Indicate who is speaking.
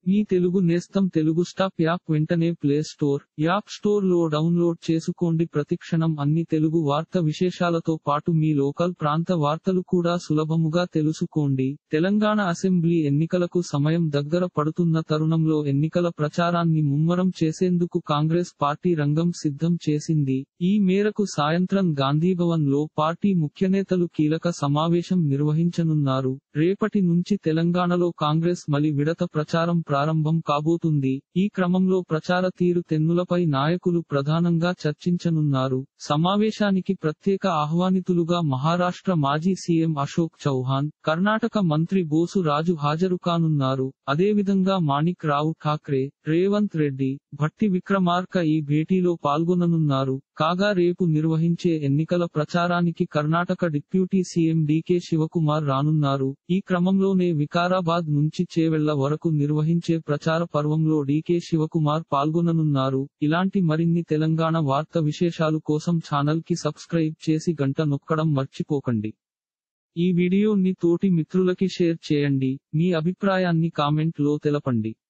Speaker 1: మీ తెలుగు నేస్తం Telugu stop app వెంటనే play store app store లో డౌన్లోడ్ చేసుకోండి ప్రతిక్షణం అన్ని తెలుగు వార్త విశేషాలతో పాటు మీ లోకల్ ప్రాంత వార్తలు కూడా సులభముగా తెలుసుకోండి తెలంగాణ అసెంబ్లీ ఎన్నికలకు సమయం దగ్గర పడుతున్న తరుణంలో ఎన్నికల ప్రచారాన్ని ముమ్మరం చేసేందుకు కాంగ్రెస్ పార్టీ రంగం సిద్ధం చేసింది ఈ మేరకు సాయంత్రం గాంధీభవన్ లో పార్టీ ముఖ్యనేతలు కీలక సమావేశం నిర్వహించనున్నారు రేపటి నుంచి తెలంగాణలో కాంగ్రెస్ మలి విడత ప్రచారం ప్రారంభం కాబోతుంది ఈ క్రమంలో ప్రచార తీరు తెన్నులపై నాయకులు ప్రధానంగా చర్చించనున్నారు సమావేశానికి ప్రత్యేక ఆహ్వానితులుగా మహారాష్ట్ర మాజీ సీఎం అశోక్ చౌహాన్ కర్ణాటక మంత్రి బోసు రాజు హాజరు కానున్నారు అదేవిధంగా మాణిక్ రావు ఠాక్రే రేవంత్ రెడ్డి భట్టి విక్రమార్క ఈ భేటీలో పాల్గొననున్నారు కాగా రేపు నిర్వహించే ఎన్నికల ప్రచారానికి కర్ణాటక డిప్యూటీ సీఎం డీకే శివకుమార్ రానున్నారు ఈ క్రమంలోనే వికారాబాద్ నుంచి చేవెళ్ల వరకు నిర్వహించే ప్రచార పర్వంలో డీకే శివకుమార్ పాల్గొననున్నారు ఇలాంటి మరిన్ని తెలంగాణ వార్త విశేషాలు కోసం ఛానల్ కి సబ్స్క్రైబ్ చేసి గంట నొక్కడం మర్చిపోకండి ఈ వీడియోని తోటి మిత్రులకి షేర్ చేయండి మీ అభిప్రాయాన్ని కామెంట్ లో తెలపండి